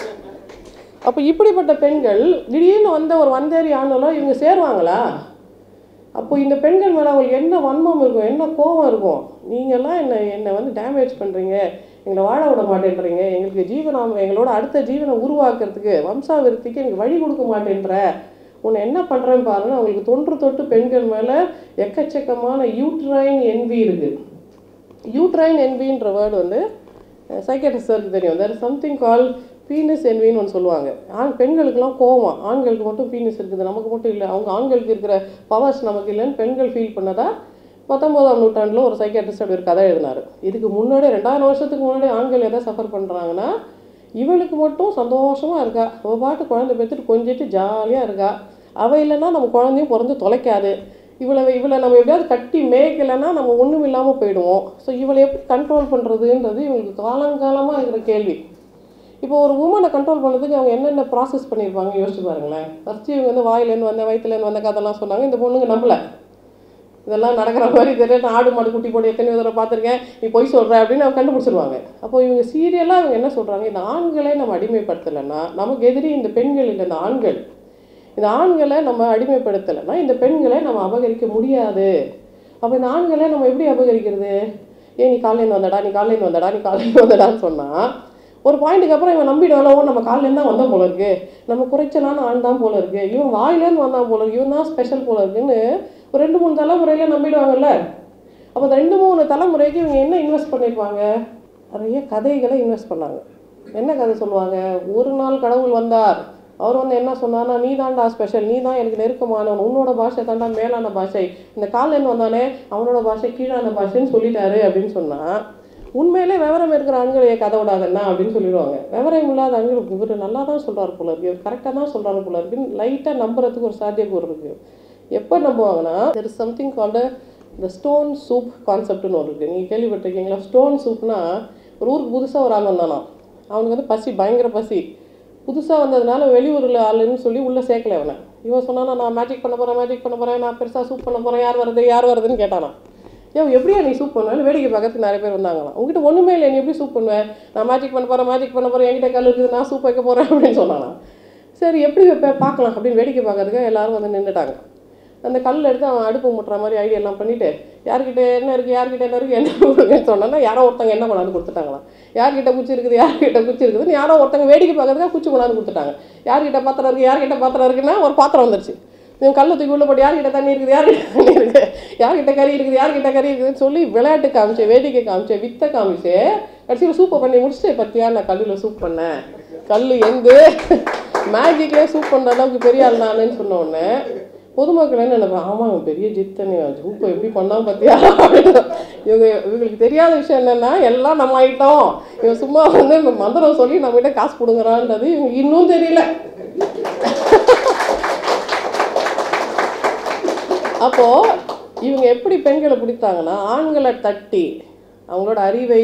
அப்போ இப்படிப்பட்ட பெண்கள் திடீர்னு வந்த ஒரு வந்தேறி ஆனாலும் இவங்க சேருவாங்களா அப்போ இந்த பெண்கள் மேலே அவங்களுக்கு என்ன வன்மம் இருக்கும் என்ன கோபம் இருக்கும் நீங்கள்லாம் என்னை என்னை வந்து டேமேஜ் பண்ணுறீங்க எங்களை வாழ விட மாட்டேன்றீங்க எங்களுக்கு ஜீவனம் எங்களோட அடுத்த ஜீவனை உருவாக்குறதுக்கு வம்சாவிருத்திக்கு எனக்கு வழி கொடுக்க மாட்டேன்ற உன்னை என்ன பண்ணுறேன்னு பாருன்னு அவங்களுக்கு தொன்று தொட்டு பெண்கள் மேலே எக்கச்சக்கமான யூட்ரைன் envy இருக்குது யூட்ரைன் என்வின்ற வேர்டு வந்து சைக்கட்ரிஸ்டருக்கு தெரியும் தேர் சம்திங் கால் பீனஸ் என்வின்னு ஒன்று சொல்லுவாங்க ஆண் பெண்களுக்கெல்லாம் கோவம் ஆண்களுக்கு மட்டும் பீனஸ் இருக்குது நமக்கு மட்டும் இல்லை அவங்க ஆண்களுக்கு இருக்கிற பவர்ஸ் நமக்கு இல்லைன்னு பெண்கள் ஃபீல் பண்ணதா பத்தொம்போதாம் நூற்றாண்டில் ஒரு சைக்காட்ரிஸ்ட் அப்படி ஒரு கதை எழுதினார் இதுக்கு முன்னாடி ரெண்டாயிரம் வருஷத்துக்கு முன்னாடி ஆண்கள் எதை சஃபர் பண்ணுறாங்கன்னா இவளுக்கு மட்டும் சந்தோஷமாக இருக்கா அவள் பாட்டு குழந்தை பெற்றுட்டு கொஞ்சிட்டு ஜாலியாக இருக்கா அவள் இல்லைன்னா நம்ம குழந்தையும் பிறந்து தொலைக்காது இவளை இவளை நம்ம எப்படியாவது கட்டி மேய்க்கலைன்னா நம்ம ஒன்றும் இல்லாமல் போயிடுவோம் ஸோ இவளை எப்படி கண்ட்ரோல் பண்ணுறதுன்றது இவங்களுக்கு காலங்காலமாக இருக்கிற கேள்வி இப்போ ஒரு உமனை கண்ட்ரோல் பண்ணுறதுக்கு அவங்க என்னென்ன ப்ராசஸ் பண்ணியிருப்பாங்க யோசிச்சு பாருங்களேன் ஃபஸ்ட்டு இவங்க வந்து வாயிலேருந்து வந்த வயிற்றுலேருந்து வந்த கதைலாம் சொன்னாங்க இந்த பொண்ணுங்க நம்பலை இதெல்லாம் நடக்கிற மாதிரி தெரியும் நான் ஆடு மாடு குட்டி போட்டு எத்தனை தடவை பார்த்துருக்கேன் நீ பொய் சொல்கிற அப்படின்னு அவங்க கண்டுபிடிச்சிருவாங்க அப்போ இவங்க சீரியலாக இவங்க என்ன சொல்கிறாங்க இந்த ஆண்களே நம்ம அடிமைப்படுத்தலைன்னா நமக்கு எதிரி இந்த பெண்கள் இல்லை இந்த ஆண்கள் இந்த ஆண்களை நம்ம அடிமைப்படுத்தலைன்னா இந்த பெண்களை நம்ம அபகரிக்க முடியாது அப்போ இந்த ஆண்களை நம்ம எப்படி அபகரிக்கிறது ஏன் நீ காலையில் வந்தடா நீ காலையில் வந்தடா நீ காலையில் வந்தடான்னு சொன்னால் ஒரு பாயிண்ட்டுக்கு அப்புறம் இவன் நம்பிடுவாள் ஓ நம்ம காலையிலேருந்து தான் வந்தான் போல இருக்கு நம்ம குறைச்சலான ஆண் தான் போல இருக்கு இவன் வாயிலேருந்து வந்தான் போல இருக்கு இவன் தான் ஸ்பெஷல் போல இருக்குன்னு ஒரு ரெண்டு மூணு தலைமுறையில நம்பிடுவாங்கல்ல அப்போ அந்த ரெண்டு மூணு தலைமுறைக்கு இவங்க என்ன இன்வெஸ்ட் பண்ணியிருப்பாங்க நிறைய கதைகளை இன்வெஸ்ட் பண்ணாங்க என்ன கதை சொல்லுவாங்க ஒரு நாள் கடவுள் வந்தார் அவர் வந்து என்ன சொன்னார்னா நீ தான்டா ஸ்பெஷல் நீ தான் எனக்கு நெருக்கமானவன் உன்னோட பாஷை தான்டா மேலான பாஷை இந்த காலேன்னு வந்தானே அவனோட பாஷை கீழான பாஷைன்னு சொல்லிட்டாரு அப்படின்னு சொன்னால் உண்மையிலே விவரம் இருக்கிற ஆண்கள் ஏன் கதை விடாதண்ணா அப்படின்னு சொல்லிடுவாங்க விவரம் இல்லாத ஆண்கள் இவர் நல்லா தான் சொல்கிறாரு போல இருக்கு இவர் கரெக்டாக தான் சொல்கிறாரு போல இருக்குன்னு லைட்டாக நம்புறதுக்கு ஒரு சாத்தியக்கூறு இருக்குது எப்போ நம்புவாங்கன்னா தெர் இஸ் சம்திங் கால்டு இந்த ஸ்டோன் சூப் கான்செப்ட்னு ஒன்று இருக்குது நீங்கள் கேள்விப்பட்டிருக்கீங்களா ஸ்டோன் சூப்னா ஒரு ஊருக்கு புதுசாக ஒரு ஆள் வந்தானா அவனுக்கு வந்து பசி பயங்கர பசி புதுசாக வந்ததுனால வெளியூரில் ஆளுன்னு சொல்லி உள்ளே சேர்க்கல அவனை இவன் சொன்னானா நான் மேஜிக் பண்ண போகிறேன் மேஜிக் பண்ண போகிறேன் நான் பெருசாக சூப் பண்ண போகிறேன் யார் வருது யார் வருதுன்னு கேட்டானா ஏன் எப்படியா நீ சூப் பண்ணுவேன் வேடிக்கை பார்க்கறதுக்கு நிறைய பேர் வந்தாங்களாம் உங்ககிட்ட ஒன்றுமே இல்லை நீ எப்படி சூப் பண்ணுவேன் நான் மேஜிக் பண்ண போகிறேன் மேஜிக் பண்ண போகிறேன் என்கிட்ட கல் இருக்குது நான் சூப் வைக்க போகிறேன் அப்படின்னு சொன்னானா சரி எப்படி வைப்பேன் பார்க்கலாம் அப்படின்னு வேடிக்கை பார்க்கறதுக்கு எல்லாரும் வந்து நின்றுட்டாங்க அந்த கல் எடுத்து அவன் அடுப்பு முட்டுற மாதிரி ஐடியா எல்லாம் பண்ணிட்டு யார்கிட்ட என்ன இருக்குது யார்கிட்ட என்ன இருக்குது என்ன இருக்குன்னு சொன்னோன்னா யாரோ ஒருத்தங்க என்ன கொண்டாந்து கொடுத்துட்டாங்களாம் யார்கிட்ட குச்சி இருக்குது யார்கிட்ட குச்சி இருக்குதுன்னு யாரோ ஒருத்தங்க வேடிக்கை பார்க்கறதுக்காக குச்சி கொண்டாந்து கொடுத்துட்டாங்க யார்கிட்ட பாத்திரம் இருக்குது யார்கிட்ட பாத்திரம் இருக்குன்னா ஒரு பாத்திரம் வந்துருச்சு இவன் கல்லை தூக்கி உள்ள போட்டு யார்கிட்ட தண்ணி இருக்குது யார்கிட்ட தண்ணி இருக்குது யார்கிட்ட கறி இருக்குது யார்கிட்ட கறி இருக்குதுன்னு சொல்லி விளையாட்டு காமிச்சேன் வேடிக்கை காமிச்சேன் வித்தை காமிச்சு கடைசியில் சூப்பை பண்ணி முடிச்சுட்டு பத்தியா நான் கல்லில் சூப் பண்ணேன் கல் எங்கு மேஜிக்லேயே சூப் பண்ணுற அளவுக்கு பெரிய ஆள் நானுன்னு சொன்ன உடனே பொதுமக்கள் என்ன நினைப்பாங்க ஆமாம் இவன் பெரிய ஜித்தனி சூப்பை எப்படி பண்ணாம பார்த்தியா அப்படின்னு இவங்க இவங்களுக்கு தெரியாத விஷயம் என்னென்னா எல்லாம் நம்ம ஆயிட்டோம் இவன் சும்மா வந்து இந்த மந்திரம் சொல்லி நம்மகிட்ட காசு கொடுங்குறான்றது இவங்க இன்னும் தெரியல அப்போது இவங்க எப்படி பெண்களை பிடித்தாங்கன்னா ஆண்களை தட்டி அவங்களோட அறிவை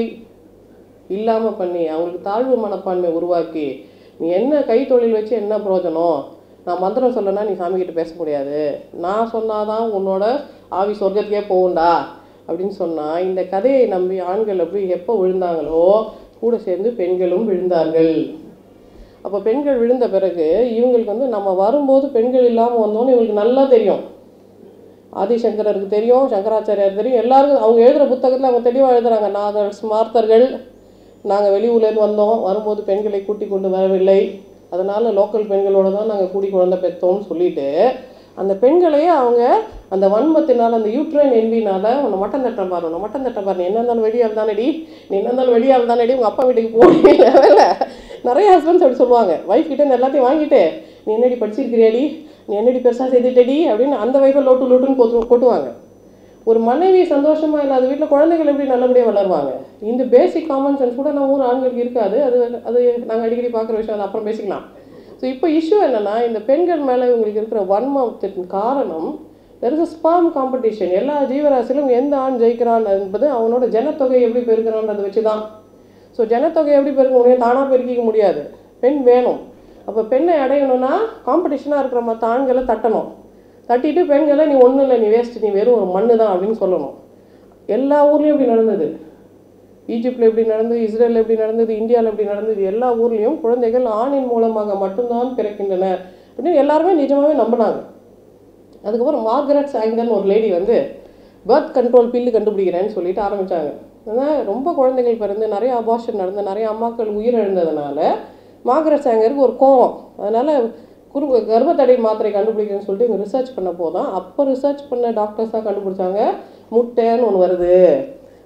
இல்லாமல் பண்ணி அவங்களுக்கு தாழ்வு மனப்பான்மை உருவாக்கி நீ என்ன கைத்தொழில் வச்சு என்ன பிரயோஜனம் நான் மந்திரம் சொல்லனா நீ சாமிக்கிட்ட பேச முடியாது நான் சொன்னாதான் உன்னோட ஆவி சொர்க்கத்துக்கே போகும்டா அப்படின்னு சொன்னால் இந்த கதையை நம்பி ஆண்கள் எப்படி எப்போ விழுந்தாங்களோ கூட சேர்ந்து பெண்களும் விழுந்தார்கள் அப்போ பெண்கள் விழுந்த பிறகு இவங்களுக்கு வந்து நம்ம வரும்போது பெண்கள் இல்லாமல் வந்தோன்னு இவங்களுக்கு நல்லா தெரியும் ஆதிசங்கரருக்கு தெரியும் சங்கராச்சாரியார் தெரியும் எல்லாருக்கும் அவங்க எழுதுகிற புத்தகத்தில் அவங்க தெளிவாக எழுதுறாங்க நாங்கள் ஸ்மார்த்தர்கள் நாங்கள் வெளியூர்லேருந்து வந்தோம் வரும்போது பெண்களை கூட்டி கொண்டு வரவில்லை அதனால் லோக்கல் பெண்களோட தான் நாங்கள் கூடி குழந்தை பெற்றோம்னு சொல்லிட்டு அந்த பெண்களையே அவங்க அந்த வன்மத்தினால் அந்த யூட்ரைன் என்வினால உன்னை மட்டம் தட்ட பாரு உன்னை மட்டம் தட்ட பாரு நீ என்ன இருந்தாலும் வெளியால் தானடி நீ என்ன இருந்தாலும் வெளியால் தானடி உங்கள் அப்பா வீட்டுக்கு போகல வேலை நிறைய ஹஸ்பண்ட்ஸ் அப்படி சொல்லுவாங்க ஒய்ஃப் கிட்ட இந்த எல்லாத்தையும் வாங்கிட்டு நீ என்னடி படிச்சிருக்கிறியாடி நீ என்னடி பெருசாக செய்துட்டடி அப்படின்னு அந்த ஒய்ஃபை லோட்டு லோட்டுன்னு கொத்து கொட்டுவாங்க ஒரு மனைவி சந்தோஷமா இல்லாத வீட்டில் குழந்தைகள் எப்படி நல்லபடியாக வளருவாங்க இந்த பேசிக் காமன் சென்ஸ் கூட நம்ம ஊர் ஆண்களுக்கு இருக்காது அது அது நாங்கள் அடிக்கடி பார்க்குற விஷயம் அது அப்புறம் பேசிக்கலாம் ஸோ இப்போ இஷ்யூ என்னென்னா இந்த பெண்கள் மேலே இவங்களுக்கு இருக்கிற வன்மத்தின் காரணம் தெர் இஸ் ஸ்பாம் காம்படிஷன் எல்லா ஜீவராசிலும் எந்த ஆண் ஜெயிக்கிறான் என்பது அவனோட ஜனத்தொகை எப்படி பெருக்கிறான்றதை வச்சு தான் ஸோ ஜனத்தொகை எப்படி பெருக்க முடியும் தானாக பெருக்கிக்க முடியாது பெண் வேணும் அப்போ பெண்ணை அடையணும்னா காம்படிஷனாக இருக்கிற மற்ற ஆண்களை தட்டணும் தட்டிட்டு பெண்களை நீ ஒன்றும் இல்லை நீ வேஸ்ட் நீ வெறும் ஒரு மண்ணு தான் அப்படின்னு சொல்லணும் எல்லா ஊர்லேயும் இப்படி நடந்தது ஈஜிப்டில் எப்படி நடந்தது இஸ்ரேலில் எப்படி நடந்தது இந்தியாவில் எப்படி நடந்தது எல்லா ஊர்லேயும் குழந்தைகள் ஆணின் மூலமாக மட்டும்தான் பிறக்கின்றன அப்படின்னு எல்லாருமே நிஜமாகவே நம்பினாங்க அதுக்கப்புறம் மார்கரெட் சாங்கன் ஒரு லேடி வந்து பர்த் கண்ட்ரோல் பில்லு கண்டுபிடிக்கிறேன்னு சொல்லிட்டு ஆரம்பித்தாங்க ஆனால் ரொம்ப குழந்தைகள் பிறந்து நிறைய அபார்ஷன் நடந்து நிறைய அம்மாக்கள் உயிரிழந்ததுனால மார்கரெட் சாங்கருக்கு ஒரு கோவம் அதனால் குரு கர்ப்பத்தடை மாத்திரை கண்டுபிடிக்கிறேன்னு சொல்லிட்டு இவங்க ரிசர்ச் பண்ண போதான் அப்போ ரிசர்ச் பண்ண டாக்டர்ஸ் தான் கண்டுபிடிச்சாங்க முட்டைன்னு ஒன்று வருது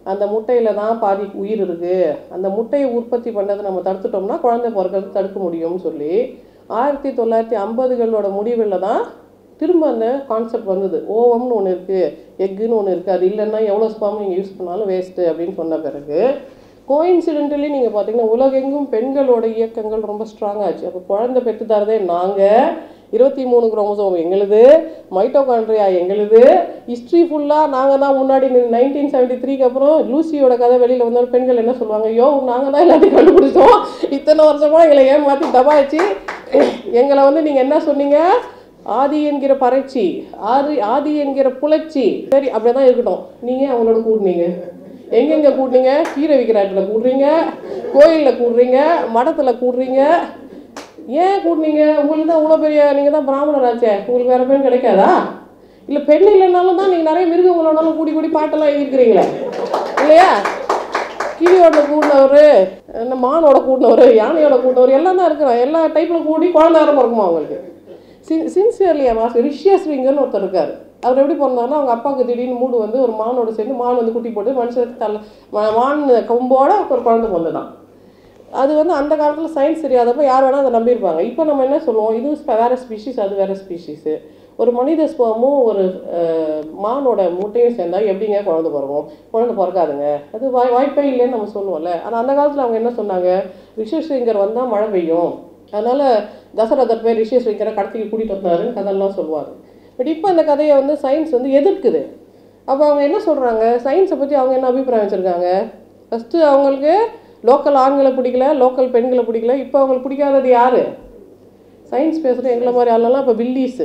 அந்த முட்டையில் தான் பாதி உயிர் இருக்குது அந்த முட்டையை உற்பத்தி பண்ணதை நம்ம தடுத்துட்டோம்னா குழந்தை பிறக்கிறது தடுக்க முடியும்னு சொல்லி ஆயிரத்தி தொள்ளாயிரத்தி ஐம்பதுகளோட முடிவில் தான் திரும்ப அந்த கான்செப்ட் வந்தது ஓவம்னு ஒன்று இருக்குது எக்குன்னு ஒன்று இருக்குது அது இல்லைன்னா எவ்வளோ ஸ்பாம் நீங்கள் யூஸ் பண்ணாலும் வேஸ்ட்டு அப்படின்னு சொன்ன பிறகு கோயின்சிடென்டலி நீங்கள் பார்த்தீங்கன்னா உலகெங்கும் பெண்களோட இயக்கங்கள் ரொம்ப ஸ்ட்ராங் ஆச்சு அப்போ குழந்தை பெற்று தரதே நாங்கள் இருபத்தி மூணு குரோமோசோம் எங்களுது மைட்டோகாண்ட்ரியா எங்களுது ஹிஸ்ட்ரி ஃபுல்லாக நாங்கள் தான் முன்னாடி நைன்டீன் செவன்ட்டி த்ரீக்கு அப்புறம் லூசியோட கதை வெளியில் வந்தாலும் பெண்கள் என்ன சொல்லுவாங்க ஐயோ நாங்கள் தான் எல்லாத்தையும் கண்டுபிடிச்சோம் இத்தனை வருஷமாக எங்களை ஏமாற்றி தபாய்ச்சி எங்களை வந்து நீங்கள் என்ன சொன்னீங்க ஆதி என்கிற பறைச்சி ஆதி ஆதி என்கிற புலச்சி சரி அப்படியே தான் இருக்கட்டும் நீங்கள் அவங்களோட கூட்டினீங்க எங்கெங்கே கூட்டினீங்க கீரை விற்கிற இடத்துல கூடுறீங்க கோயிலில் கூடுறீங்க மடத்தில் கூடுறீங்க ஏன் கூட்டினீங்க உங்களுக்கு தான் இவ்வளோ பெரிய நீங்கள் தான் பிராமணராச்சே உங்களுக்கு வேறு பெண் கிடைக்காதா இல்லை பெண் இல்லைனாலும் தான் நீங்கள் நிறைய மிருகங்களோடாலும் கூடி கூடி பாட்டெல்லாம் எழுதிருக்கிறீங்களே இல்லையா கிளியோட கூடினவர் என்ன மானோட கூடினவர் யானையோட கூடினவர் எல்லாம் தான் இருக்கிறான் எல்லா டைப்பில் கூடி குழந்தை வர பிறக்குமா அவங்களுக்கு சின் சின்சியர்லி மாஸ் ரிஷியஸ் விங்கர்னு ஒருத்தர் இருக்கார் அவர் எப்படி பிறந்தாருன்னா அவங்க அப்பாவுக்கு திடீர்னு மூடு வந்து ஒரு மானோட சேர்ந்து மான் வந்து குட்டி போட்டு மனுஷனுக்கு தலை மா- மான் கொம்போட ஒரு குழந்தை பிறந்துதான் அது வந்து அந்த காலத்தில் சயின்ஸ் தெரியாதப்போ யார் வேணால் அதை நம்பியிருப்பாங்க இப்போ நம்ம என்ன சொல்லுவோம் இது வேறு ஸ்பீஷிஸ் அது வேறு ஸ்பீஷிஸு ஒரு மனித ஸ்பமும் ஒரு அஹ், மானோட முட்டையும் சேர்ந்தா எப்படிங்க குழந்தை பிறக்கும் குழந்தை பிறக்காதுங்க அது வாய் வாய்ப்பே இல்லைன்னு நம்ம சொல்லுவோம்ல ஆனால் அந்த காலத்தில் அவங்க என்ன சொன்னாங்க ரிஷிஸ்ரிங்கர் வந்தால் மழை பெய்யும் அதனால் தசரதர் பேர் ரிஷிஸ்ரிங்கரை கடத்திக்கு கூட்டிகிட்டு வந்தாருன்னு கதையெல்லாம் சொல்லுவாங்க பட் இப்போ அந்த கதையை வந்து சயின்ஸ் வந்து எதிர்க்குது அப்போ அவங்க என்ன சொல்கிறாங்க சயின்ஸை பற்றி அவங்க என்ன அபிப்பிராயம் வச்சுருக்காங்க ஃபஸ்ட்டு அவங்களுக்கு லோக்கல் ஆண்களை பிடிக்கல லோக்கல் பெண்களை பிடிக்கல இப்போ அவங்களுக்கு பிடிக்காதது யார் சயின்ஸ் பேசுகிற எங்களை மாதிரி ஆளெல்லாம் இப்போ வில்லீஸு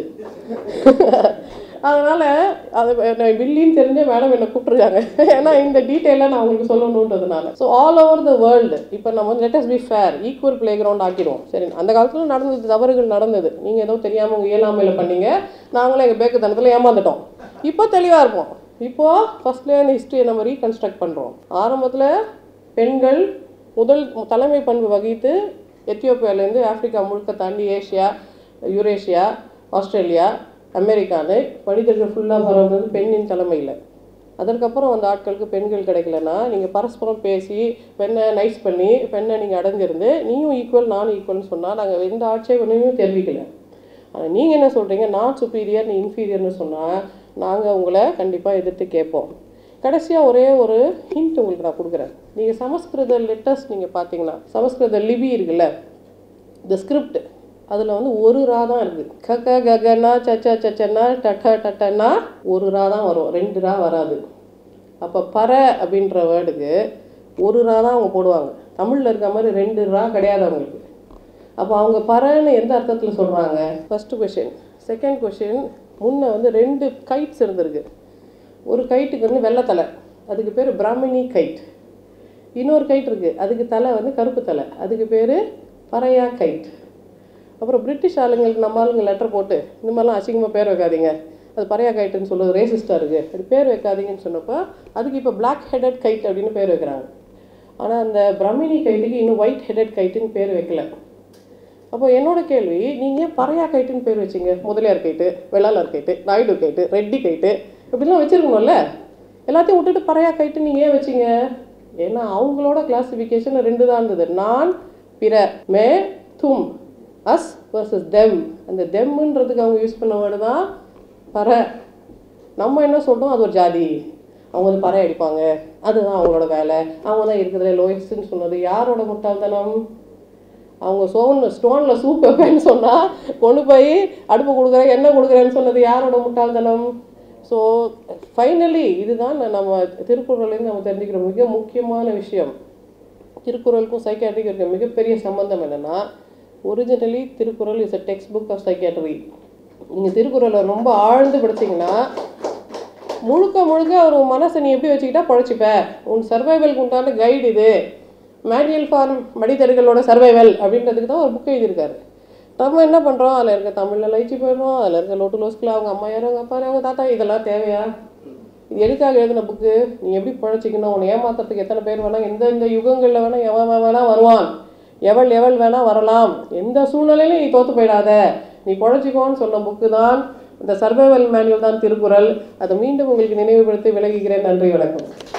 அதனால் அது நான் வில்லின்னு தெரிஞ்ச மேடம் என்னை கூப்பிட்ருக்காங்க ஏன்னா இந்த டீட்டெயிலாக நான் உங்களுக்கு சொல்லணுன்றதுனால so all over the world இப்போ நம்ம வந்து let's be fair equal play ground ஆக்கிடுவோம் சரி அந்த காலத்தில் நடந்தது தவறுகள் நடந்தது நீங்கள் ஏதோ தெரியாமல் உங்கள் இயலாமையில் பண்ணீங்க நாங்களும் எங்கள் பேக்குத்தனத்தில் ஏமாந்துட்டோம் இப்போ தெளிவாக இருப்போம் இப்போது ஃபஸ்ட்லேயே அந்த ஹிஸ்ட்ரியை நம்ம ரீகன்ஸ்ட்ரக்ட் பண்ணுறோம் ஆரம்பத்தில் பெண்கள் முதல் தலைமை பண்பு வகித்து எத்தியோப்பியாலேருந்து ஆப்பிரிக்கா முழுக்க தாண்டி ஏஷியா யூரேஷியா ஆஸ்திரேலியா அமெரிக்கான்னு மனிதர்கள் ஃபுல்லாக பரவுனது பெண்ணின் தலைமையில் அதற்கப்புறம் அந்த ஆட்களுக்கு பெண்கள் கிடைக்கலனா நீங்கள் பரஸ்பரம் பேசி பெண்ணை நைஸ் பண்ணி பெண்ணை நீங்கள் அடைஞ்சிருந்து நீயும் ஈக்குவல் நானும் ஈக்குவல்னு சொன்னால் நாங்கள் எந்த ஆட்சேபனையும் தெரிவிக்கல ஆனால் நீங்கள் என்ன சொல்கிறீங்க நான் சுப்பீரியர் நீ இன்ஃபீரியர்னு சொன்னால் நாங்கள் உங்களை கண்டிப்பாக எதிர்த்து கேட்போம் கடைசியாக ஒரே ஒரு ஹிண்ட் உங்களுக்கு நான் கொடுக்குறேன் நீங்கள் சமஸ்கிருத லெட்டர்ஸ் நீங்கள் பார்த்தீங்கன்னா சமஸ்கிருத லிபி இருக்குல்ல இந்த ஸ்கிரிப்ட் அதில் வந்து ஒரு ரா தான் இருக்குது கக ககனா சச்ச சச்சனா டட்ட டட்டனா ஒரு ரா தான் வரும் ரெண்டு ரா வராது அப்போ பற அப்படின்ற வேர்டுக்கு ஒரு ரா தான் அவங்க போடுவாங்க தமிழில் இருக்க மாதிரி ரெண்டு ரா கிடையாது அவங்களுக்கு அப்போ அவங்க பறன்னு எந்த அர்த்தத்தில் சொல்கிறாங்க ஃபஸ்ட்டு கொஷின் செகண்ட் கொஷின் முன்ன வந்து ரெண்டு கைட்ஸ் இருந்திருக்கு ஒரு கைட்டுக்கு வந்து வெள்ளைத்தலை அதுக்கு பேர் பிராமினி கைட் இன்னொரு கைட் இருக்குது அதுக்கு தலை வந்து கருப்பு தலை அதுக்கு பேர் பறையா கைட் அப்புறம் பிரிட்டிஷ் ஆளுங்களுக்கு நம்ம ஆளுங்க லெட்டர் போட்டு இந்த மாதிரிலாம் அசிங்கமாக பேர் வைக்காதீங்க அது பறையா கைட்டுன்னு சொல்லுவது ரேசிஸ்டாக இருக்குது அப்படி பேர் வைக்காதீங்கன்னு சொன்னப்போ அதுக்கு இப்போ பிளாக் ஹெடட் கைட் அப்படின்னு பேர் வைக்கிறாங்க ஆனால் அந்த பிரமினி கைட்டுக்கு இன்னும் ஒயிட் ஹெடட் கைட்டுன்னு பேர் வைக்கல அப்போ என்னோட கேள்வி நீங்கள் பறையா கைட்டுன்னு பேர் வச்சிங்க முதலியார் கைட்டு வெள்ளாளர் கைட்டு நாயுடு கைட்டு ரெட்டி கைட்டு இப்படிலாம் வச்சுருக்கணும்ல எல்லாத்தையும் விட்டுட்டு பறையா கைட்டு நீங்கள் ஏன் வச்சிங்க ஏன்னா அவங்களோட கிளாசிஃபிகேஷன் ரெண்டு தான் இருந்தது நான் பிற மே தும் அஸ் வர்சஸ் தெம் அந்த தெம்ன்றதுக்கு அவங்க யூஸ் பண்ண வேர்டு தான் பறை நம்ம என்ன சொல்கிறோம் அது ஒரு ஜாதி அவங்க வந்து பறை அடிப்பாங்க அதுதான் அவங்களோட வேலை அவங்க தான் இருக்கிறதுல லோயஸ்ட்னு சொன்னது யாரோட முட்டாள்தனம் அவங்க சோன் ஸ்டோனில் சூப் வைப்பேன்னு சொன்னால் கொண்டு போய் அடுப்பு கொடுக்குறேன் எண்ணெய் கொடுக்குறேன்னு சொன்னது யாரோட முட்டாள்தனம் ஸோ ஃபைனலி இதுதான் நம்ம திருக்குறள்லேருந்து நம்ம தெரிஞ்சுக்கிற மிக முக்கியமான விஷயம் திருக்குறளுக்கும் சைக்காட்ரிக்கும் இருக்க மிகப்பெரிய சம்பந்தம் என்னென்னா originally Thirukkural is a text book of psychiatry நீங்கள் திருக்குறளை ரொம்ப ஆழ்ந்து படிச்சீங்கன்னா முழுக்க முழுக்க ஒரு உன் மனசை நீ எப்படி வச்சுக்கிட்டா பழச்சிப்ப உன் சர்வைவலுக்கு உண்டான கைடு இது மேனுவல் ஃபார் மனிதர்களோட சர்வைவல் அப்படின்றதுக்கு தான் ஒரு புக் எழுதியிருக்காரு நம்ம என்ன பண்ணுறோம் அதில் இருக்க தமிழில் லைச்சி போயிடுறோம் அதில் இருக்க லோட்டு லோஸ்கில் அவங்க அம்மா யாரும் அவங்க அப்பா யாரு, அவங்க தாத்தா இதெல்லாம் தேவையா இது எதுக்காக எழுதின புக்கு நீ எப்படி பழச்சிக்கணும் உன்னை ஏமாத்துறதுக்கு எத்தனை பேர் வேணால் எந்த இந்த யுகங்களில் வேணால் எவன் வேணால் வருவான் எவள் எவள் வேணால் வரலாம் எந்த சூழ்நிலையிலும் நீ தோற்று போயிடாத நீ பொழைச்சிக்கோன்னு சொன்ன புக்கு தான் இந்த சர்வைவல் மேனுவல் தான் திருக்குறள் அதை மீண்டும் உங்களுக்கு நினைவுபடுத்தி விலகுகிறேன் நன்றி வணக்கம்